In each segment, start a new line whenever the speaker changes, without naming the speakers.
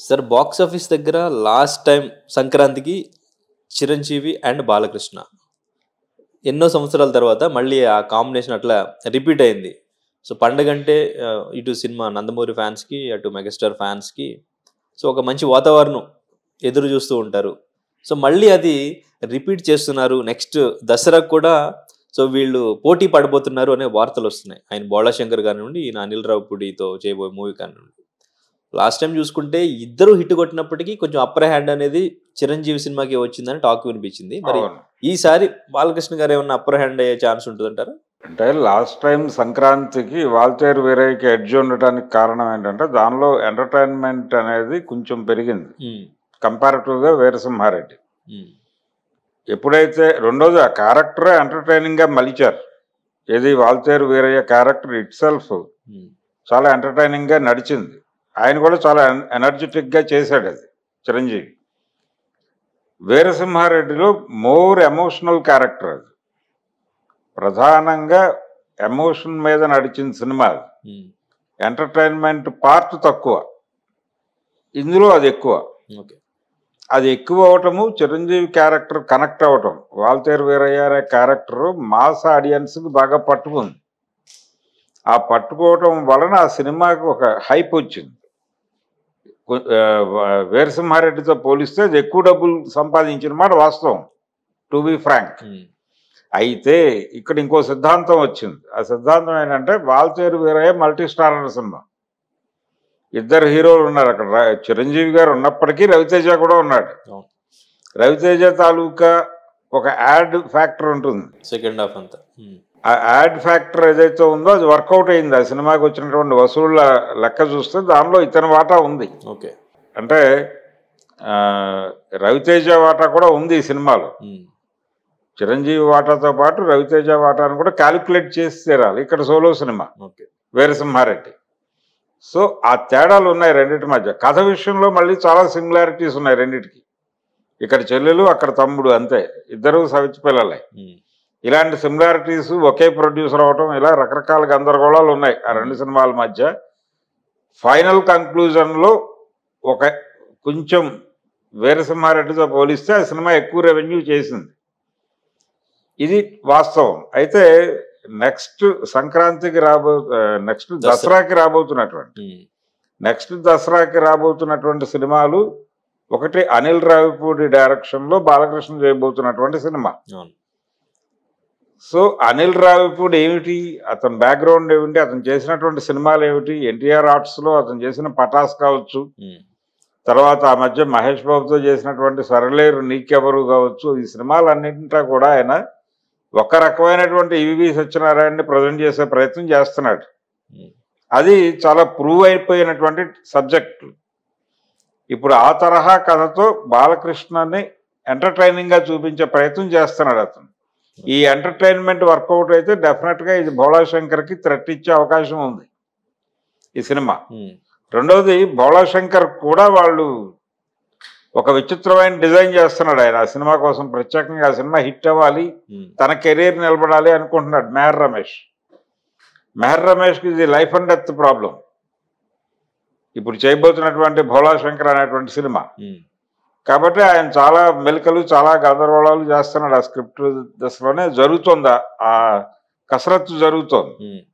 Sir box office దగ్గర last time సంక్రాంతికి Chiranjeevi and Balakrishna ఎన్నో సంవత్సరాల తర్వాత మళ్ళీ ఆ కాంబినేషన్ అట్లా రిపీట్ అయింది సో పండగ అంటే ఆ, ఇటు సినిమా నందమూరి ఫ్యాన్స్కి అటు మెగాస్టార్ ఫ్యాన్స్కి సో ఒక మంచి వాతావరణం ఎదురు చూస్తూ ఉంటారు సో మళ్ళీ అది రిపీట్ చేస్తున్నారు నెక్స్ట్ దసరాకు కూడా సో వీళ్ళు పోటీ పడబోతున్నారు అనే వార్తలు వస్తున్నాయి ఆయన బోళాశంకర్ కానివ్వండి ఈయన అనిల్ రావుపూడితో చేయబోయే మూవీ కానివ్వండి లాస్ట్ టైం చూసుకుంటే ఇద్దరు హిట్ కొట్టినప్పటికీ కొంచెం అప్పర్ హ్యాండ్ అనేది చిరంజీవి సినిమాకి వచ్చిందని టాక్ వినిపించింది మరి
అవును
ఈసారి బాలకృష్ణ గారు ఏమన్నా అప్పర్ హ్యాండ్ అయ్యే ఛాన్స్ ఉంటుందంటారా
అంటే లాస్ట్ టైం సంక్రాంతికి వాల్తేరు వీరయ్యకి ఎడ్జ్ ఉండటానికి కారణం ఏంటంటే దానిలో ఎంటర్టైన్మెంట్ అనేది కొంచెం పెరిగింది
ఉమ్,
కంపారిటివ్గా వీరసింహారెడ్డి
ఉమ్,
ఎప్పుడైతే రెండోది ఆ క్యారెక్టరే ఎంటర్టైనింగ్గా మలిచారు ఏది Waltair Veerayya character itself
um,
చాలా ఎంటర్టైనింగ్గా నడిచింది ఆయన కూడా చాలా ఎనర్జెటిక్గా చేశాడు అది చిరంజీవి వీరసింహారెడ్డిలో మోర్ ఎమోషనల్ క్యారెక్టర్ అది ప్రధానంగా ఎమోషన్ మీద నడిచిన సినిమా అది
ఉమ్,
ఎంటర్టైన్మెంట్ పార్ట్ తక్కువ ఇందులో అది ఎక్కువ
ఓకే
అది ఎక్కువ అవటము చిరంజీవి క్యారెక్టర్ కనెక్ట్ అవటం వాల్తేరు వీరయ్య అనే క్యారెక్టర్ మాస్ ఆడియన్స్కి బాగా పట్టుకుంది ఆ పట్టుకోవటం వలన ఆ సినిమాకి ఒక హైప్ వచ్చింది కొ- ఆ, వా- వీరసింహారెడ్డితో పోలిస్తే అది ఎక్కువ డబ్బులు సంపాదించిన మాట వాస్తవం టు బి ఫ్రాంక్
ఉమ్,
అయితే ఇక్కడ ఇంకో సిద్ధాంతం వచ్చింది ఆ సిద్ధాంతం ఏంటంటే వాల్తేరు వీరయ్య మల్టీ స్టారర్ సినిమా ఇద్దరు హీరోలు ఉన్నారు అక్కడ రా- చిరంజీవి గారు ఉన్నప్పటికీ రవితేజ కూడా ఉన్నాడు
అవును.
రవితేజ తాలూకా ఒక యాడ్ ఫ్యాక్టర్ ఉంటుంది
సెకండ్ హాఫ్ అంతా ఉమ్,
ఆ యాడ్ ఫ్యాక్టర్ ఏదైతే ఉందో అది వర్కౌట్ అయింది ఆ సినిమాకి వచ్చినటువంటి వసూళ్ళ లెక్క చూస్తే దానిలో ఇతని వాటా ఉంది
ఓకే
అంటే ఆ, రవితేజ వాటా కూడా ఉంది ఈ సినిమాలో
ఉమ్,
చిరంజీవి వాటాతో పాటు రవితేజ వాటాను కూడా క్యాలిక్యులేట్ చేసి తీరాలి ఇక్కడ సోలో సినిమా
ఓకే
వీరసింహారెడ్డి సో ఆ తేడాలు ఉన్నాయి రెండింటి మధ్య కథ విషయంలో మళ్ళీ చాలా సిమిలారిటీస్ ఉన్నాయి రెండింటికి ఇక్కడ చెల్లెలు అక్కడ తమ్ముడు అంతే ఇద్దరు సవిచ్చి పిల్లలే
ఉమ్,
ఇలాంటి సిమిలారిటీస్ ఒకే ప్రొడ్యూసర్ అవటం ఇలా రకరకాల గందరగోళాలు ఉన్నాయి ఆ రెండు సినిమాల మధ్య ఫైనల్ కంక్లూజన్లో ఒక కొంచెం వీరసింహారెడ్డితో పోలిస్తే ఆ సినిమా ఎక్కువ రెవెన్యూ చేసింది ఇది వాస్తవం అయితే నెక్స్ట్ సంక్రాంతికి రాబో నెక్స్ట్
దసరా.
దసరాకి రాబోతున్నటువంటి
ఉమ్,
నెక్స్ట్ దసరాకి రాబోతున్నటువంటి సినిమాలు ఒకటి అనిల్ రావిపూడి డైరెక్షన్లో బాలకృష్ణ చేయబోతున్నటువంటి సినిమా
అవును
సో అనిల్ రావిపూడి ఏమిటి అతని బ్యాక్గ్రౌండ్ ఏమిటి అతను చేసినటువంటి సినిమాలు ఏమిటి ఎన్టీఆర్ ఆర్ట్స్లో అతను చేసిన పటాస్ కావచ్చు
ఉమ్,
తర్వాత ఆ మధ్య మహేష్ బాబుతో చేసినటువంటి సరళేరు నీకెవరు కావచ్చు ఈ సినిమాలన్నింటా కూడా ఆయన ఒక రకమైనటువంటి ఈవి సత్యనారాయణని ప్రజెంట్ చేసే ప్రయత్నం చేస్తున్నాడు
ఉమ్,
అది చాలా ప్రూవ్ అయిపోయినటువంటి సబ్జెక్ట్ ఇప్పుడు ఆ తరహా కథతో బాలకృష్ణని ఎంటర్టైనింగ్ గా చూపించే ప్రయత్నం చేస్తున్నాడు అతను ఈ ఎంటర్టైన్మెంట్ వర్కౌట్ అయితే డెఫినెట్ గా ఇది భోళాశంకర్ కి థ్రెట్ ఇచ్చే అవకాశం ఉంది ఈ సినిమా
ఉమ్,
రెండవది భోళాశంకర్ కూడా వాళ్ళు ఒక విచిత్రమైన డిజైన్ చేస్తున్నాడు ఆయన ఆ సినిమా కోసం ప్రత్యేకంగా ఆ సినిమా హిట్ అవ్వాలి
ఉమ్,
తన కెరీర్ నిలబడాలి అనుకుంటున్నాడు మెహర్ రమేష్ మెహర్ రమేష్కి ఇది లైఫ్ అండ్ డెత్ ప్రాబ్లం ఇప్పుడు చేయబోతున్నటువంటి భోళాశంకర్ అనేటువంటి సినిమా
ఉమ్,
కాబట్టి ఆయన చాలా మెలికలు చాలా గందరగోళాలు చేస్తున్నాడు ఆ స్క్రిప్ట్ దశలోనే జరుగుతుందా ఆ కసరత్తు జరుగుతోంది
ఉమ్,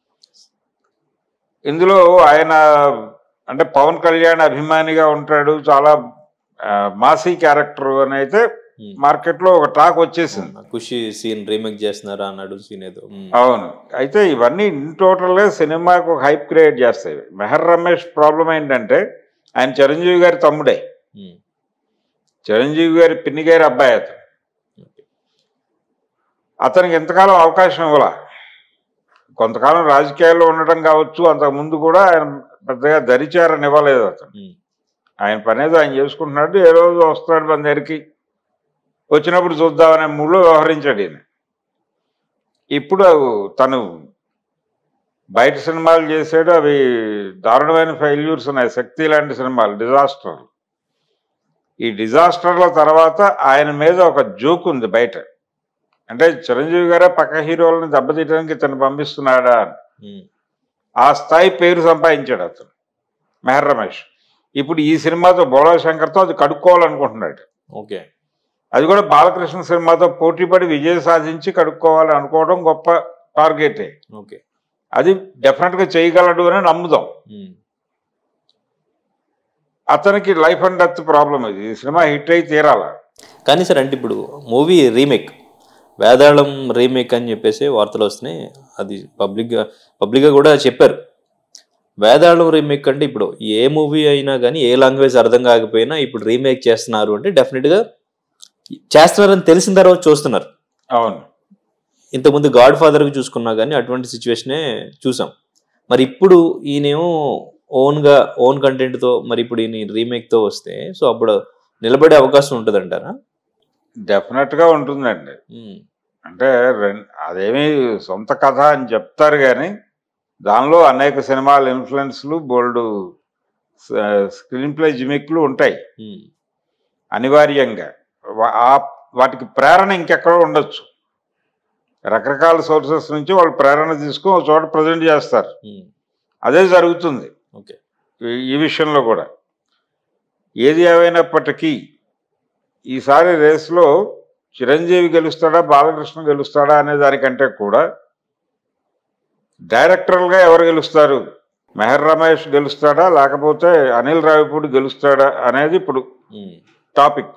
ఇందులో ఆయన అంటే పవన్ కళ్యాణ్ అభిమానిగా ఉంటాడు చాలా ఆ, మాసీ క్యారెక్టర్ అని అయితే
ఉమ్.
మార్కెట్లో ఒక టాక్ వచ్చేసింది
ఆ ఖుషి సీన్ రీమేక్ చేస్తున్నారా అన్నాడు సీన్ ఏదో ఉమ్,
అవును అయితే ఇవన్నీ ఇన్ టోటల్గా సినిమాకు ఒక హైప్ క్రియేట్ చేస్తాయి మెహర్ రమేష్ ప్రాబ్లం ఏంటంటే ఆయన చిరంజీవి గారి తమ్ముడే
ఉమ్,
చిరంజీవి గారి పిన్ని గారి అబ్బాయి అతను
ఓకే.
అతనికి ఎంతకాలం అవకాశం ఇవ్వాల కొంతకాలం రాజకీయాల్లో ఉండటం కావచ్చు అంతకుముందు కూడా ఆయన పెద్దగా దరిచారని ఇవ్వలేదు అతను
ఉమ్,
ఆయన పనేదో ఆయన చేసుకుంటున్నాడు ఏ రోజు వస్తాడు మన దగ్గరికి వచ్చినప్పుడు చూద్దామనే మూడులో వ్యవహరించాడు ఈయన ఇప్పుడు తను బయట సినిమాలు చేసాడు అవి దారుణమైన ఫెయిల్యూర్స్ ఉన్నాయి శక్తి లాంటి సినిమాలు డిజాస్టర్ ఈ డిజాస్టర్ల తర్వాత ఆయన మీద ఒక జోక్ ఉంది బయట అంటే చిరంజీవి గారే పక్క హీరోలను దెబ్బతీయడానికి ఇతను పంపిస్తున్నాడా అని
ఉమ్,
ఆ స్థాయి పేరు సంపాదించాడు అతను మెహర్ రమేష్ ఇప్పుడు ఈ సినిమాతో బోళా శంకర్తో అది కడుక్కోవాలనుకుంటున్నాడు
ఓకే
అది కూడా బాలకృష్ణ సినిమాతో పోటీపడి విజయం సాధించి కడుక్కోవాలి అనుకోవడం గొప్ప టార్గెటే
ఓకే
అది డెఫినెట్గా చేయగలడు అని నమ్ముదాం
ఉమ్,
అతనికి లైఫ్ అండ్ డెత్ ప్రాబ్లం ఇది ఈ సినిమా హిట్ అయి తీరాల
కానీ సార్ అంటే ఇప్పుడు మూవీ రీమేక్ వేదాళం రీమేక్ అని చెప్పేసి వార్తలు వస్తున్నాయి అది పబ్లిక్గా పబ్లిక్గా కూడా చెప్పారు వేదాళం రీమేక్ అంటే ఇప్పుడు ఏ మూవీ అయినా కానీ ఏ లాంగ్వేజ్ అర్థం కాకపోయినా ఇప్పుడు రీమేక్ చేస్తున్నారు అంటే డెఫినెట్గా చేస్తున్నారని తెలిసిన తర్వాత చూస్తున్నారు
అవును
ఇంతకుముందు గాడ్ ఫాదర్కి చూసుకున్నా కానీ అటువంటి సిచ్యువేషనే చూసాం మరి ఇప్పుడు ఈయనేమో ఓన్గా ఓన్ కంటెంట్తో మరి ఇప్పుడు ఈయన రీమేక్తో వస్తే సో అప్పుడు నిలబడే అవకాశం ఉంటుందంటారా
డెఫినెట్గా ఉంటుందండి
ఉమ్,
అంటే రెం- అదేమీ సొంత కథ అని చెప్తారు కానీ దానిలో అనేక సినిమాల ఇన్ఫ్లుయెన్స్లు బోల్డ్ స్క్రీన్ ప్లే జిమిక్లు ఉంటాయి
ఉమ్,
అనివార్యంగా వా- ఆ- వాటికి ప్రేరణ ఇంకెక్కడో ఉండొచ్చు రకరకాల సోర్సెస్ నుంచి వాళ్ళు ప్రేరణ తీసుకుని ఒక చోట ప్రజెంట్ చేస్తారు
ఉమ్,
అదే జరుగుతుంది
ఓకే
ఈ- ఈ విషయంలో కూడా ఏది ఏమైనప్పటికీ ఈసారి రేస్లో చిరంజీవి గెలుస్తాడా బాలకృష్ణ గెలుస్తాడా అనే దానికంటే కూడా డైరెక్టర్లుగా ఎవరు గెలుస్తారు మెహర్ రమేష్ గెలుస్తాడా లేకపోతే అనిల్ రావిపూడి గెలుస్తాడా అనేది ఇప్పుడు
ఉమ్,
టాపిక్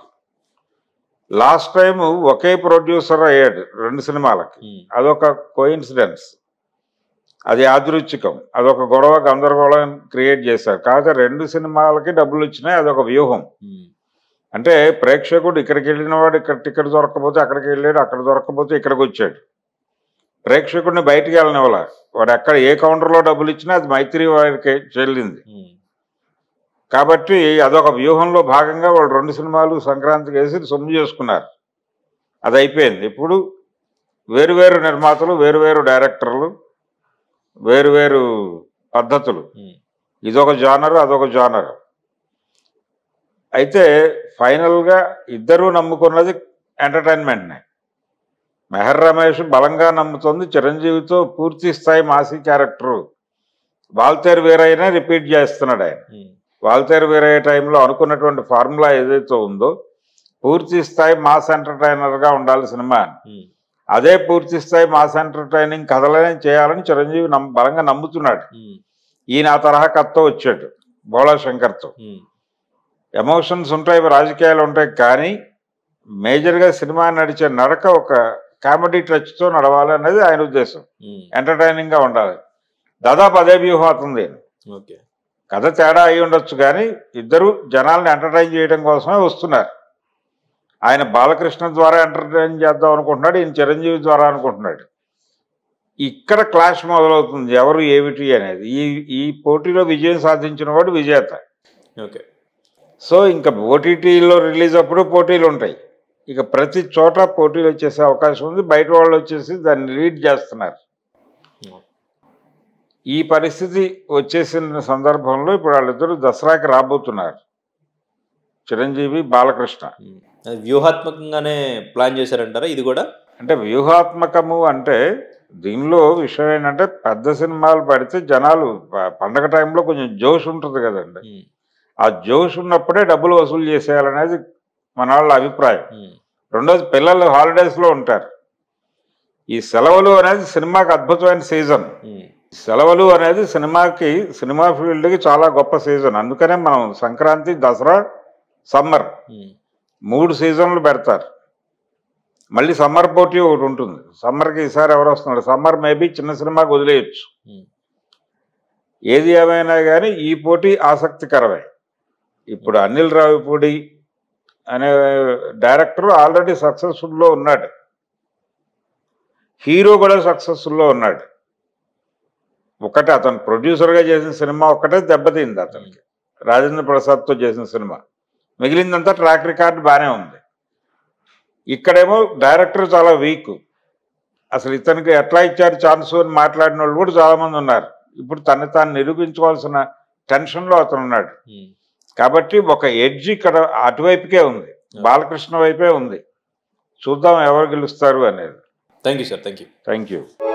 లాస్ట్ టైం ఒకే ప్రొడ్యూసర్ అయ్యాడు రెండు సినిమాలకి
ఉమ్,
అదొక కోయిన్సిడెన్స్ అది యాదృచ్ఛికం అదొక గొడవ గందరగోళం క్రియేట్ చేశారు కాకపోతే రెండు సినిమాలకి డబ్బులు వచ్చినాయి అదొక వ్యూహం
ఉమ్,
అంటే ప్రేక్షకుడు ఇక్కడికి వెళ్ళిన వాడు ఇక్కడ టికెట్ దొరకకపోతే అక్కడికి వెళ్ళాడు అక్కడ దొరకకపోతే ఇక్కడికి వచ్చాడు ప్రేక్షకుడిని బయటికి వెళ్ళనివ్వాల వాడు ఎక్కడ ఏ కౌంటర్లో డబ్బులు ఇచ్చినా అది మైత్రి వారికి చెల్లింది
ఉమ్,
కాబట్టి అదొక వ్యూహంలో భాగంగా వాళ్ళు రెండు సినిమాలు సంక్రాంతికి వేసి సొమ్ము చేసుకున్నారు అది అయిపోయింది ఇప్పుడు వేరువేరు నిర్మాతలు వేరువేరు డైరెక్టర్లు వేరువేరు పద్ధతులు
ఉమ్,
ఇదొక జానర్ అదొక జానర్ అయితే ఫైనల్గా ఇద్దరూ నమ్ముకున్నది ఎంటర్టైన్మెంట్నే మెహర్ రమేష్ బలంగా నమ్ముతుంది చిరంజీవితో పూర్తి స్థాయి మాసి క్యారెక్టర్ వాల్తేరు వీరయ్యనే రిపీట్ చేస్తున్నాడు ఆయన
ఉమ్,
వాల్తేరు వీరయ్య టైంలో అనుకున్నటువంటి ఫార్ములా ఏదైతే ఉందో పూర్తి స్థాయి మాస్ ఎంటర్టైనర్గా ఉండాలి సినిమా అని.
ఉమ్,
అదే పూర్తి స్థాయి మాస్ ఎంటర్టైనింగ్ కథలనే చేయాలని చిరంజీవి నమ్ బలంగా నమ్ముతున్నాడు
ఉమ్,
ఈయన ఆ తరహా కథతో వచ్చాడు బోళా శంకర్తో
ఉమ్,
ఎమోషన్స్ ఉంటాయి రాజకీయాలు ఉంటాయి కానీ మేజర్గా సినిమా నడిచే నడక ఒక కామెడీ టచ్తో నడవాలి అనేది ఆయన ఉద్దేశం
ఉమ్,
ఎంటర్టైనింగ్గా ఉండాలి దాదాపు అదే వ్యూహం అవుతుంది
ఓకే
కథ తేడా అయి ఉండొచ్చు కానీ ఇద్దరు జనాల్ని ఎంటర్టైన్ చేయడం కోసమే వస్తున్నారు ఆయన బాలకృష్ణ ద్వారా ఎంటర్టైన్ చేద్దాం అనుకుంటున్నాడు ఈయన చిరంజీవి ద్వారా అనుకుంటున్నాడు ఇక్కడ క్లాష్ మొదలవుతుంది ఎవరు ఏమిటి అనేది ఈ ఈ పోటీలో విజయం సాధించిన వాడు విజేత
ఓకే
సో ఇంకా ఓటీటీలో రిలీజ్ అప్పుడు పోటీలు ఉంటాయి ఇక ప్రతి చోట పోటీలు వచ్చేసే అవకాశం ఉంది బయట వాళ్ళు వచ్చేసి దాన్ని లీడ్ చేస్తున్నారు ఈ పరిస్థితి వచ్చేసిన సందర్భంలో ఇప్పుడు వాళ్ళిద్దరూ దసరాకి రాబోతున్నారు చిరంజీవి బాలకృష్ణ
ఉమ్, అది వ్యూహాత్మకంగానే ప్లాన్ చేశారంటారా ఇది కూడా
అంటే వ్యూహాత్మకము అంటే దీనిలో విషయం ఏంటంటే పెద్ద సినిమాలు పడితే జనాలు ప- పండగ టైంలో కొంచెం జోష్ ఉంటుంది కదండి
ఉమ్,
ఆ జోష్ ఉన్నప్పుడే డబ్బులు వసూలు చేసేయాలనేది మన వాళ్ళ అభిప్రాయం
ఉమ్,
రెండోది పిల్లలు హాలిడేస్లో ఉంటారు ఈ సెలవులు అనేది సినిమాకి అద్భుతమైన సీజన్
ఉమ్,
సెలవులు అనేది సినిమాకి సినిమా ఫీల్డ్కి చాలా గొప్ప సీజన్ అందుకనే మనం సంక్రాంతి దసరా సమ్మర్
ఉమ్,
మూడు సీజన్లు పెడతారు మళ్ళీ సమ్మర్ పోటీ ఒకటి ఉంటుంది సమ్మర్కి ఈసారి ఎవరు వస్తున్నారు సమ్మర్ మేబీ చిన్న సినిమాకి వదిలేయచ్చు
ఉమ్,
ఏది ఏమైనా కానీ ఈ పోటీ ఆసక్తికరమే ఇప్పుడు అనిల్ రావిపూడి అనే డైరెక్టర్ ఆల్రెడీ సక్సెస్ఫుల్లో ఉన్నాడు హీరో కూడా సక్సెస్ఫుల్లో ఉన్నాడు ఒకటి అతను ప్రొడ్యూసర్గా చేసిన సినిమా ఒక్కటే దెబ్బతింది అతనికి రాజేంద్ర ప్రసాద్తో చేసిన సినిమా మిగిలిందంతా ట్రాక్ రికార్డ్ బాగానే ఉంది ఇక్కడేమో డైరెక్టర్ చాలా వీక్ అసలు ఇతనికి ఎట్లా ఇచ్చారు ఛాన్స్ అని మాట్లాడిన వాళ్ళు కూడా చాలామంది ఉన్నారు ఇప్పుడు తను తాను నిరూపించుకోవాల్సిన టెన్షన్లో అతను ఉన్నాడు
ఉమ్.
కాబట్టి ఒక ఎడ్జ్ ఇక్కడ అటువైపుకే ఉంది బాలకృష్ణ వైపే ఉంది చూద్దాం ఎవరు గెలుస్తారు అనేది
thank you sir thank you
thank you